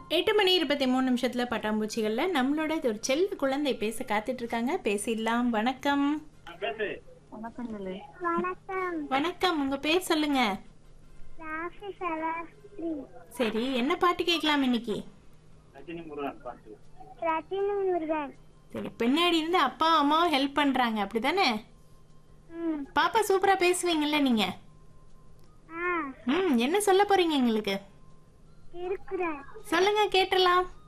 எட்டு மணி இருபத்தி மூணு நிமிஷத்துல பட்டாம்பூச்சிகள்ல நம்மளோட ஒரு செல்ல குழந்தை பேச காத்துட்டு இருக்காங்க பேசிடலாம் வணக்கம் வணக்கங்களே வணக்கம் வணக்கம் உங்க பேர் சொல்லுங்க ராசி சலாஸ்ரீ சரி என்ன பாட்டு கேட்கலாம் இன்னைக்கு ரஜினி முருகன் சரி பின்னாடி இருந்து அப்பா அம்மாவும் ஹெல்ப் பண்றாங்க அப்படிதானே ம் பாப்பா சூப்பரா பேசுவீங்கல்ல நீங்க ஆ ம் என்ன சொல்ல போறீங்க எங்களுக்கு திருக்குறள் சொல்லுங்க கேட்டலாம்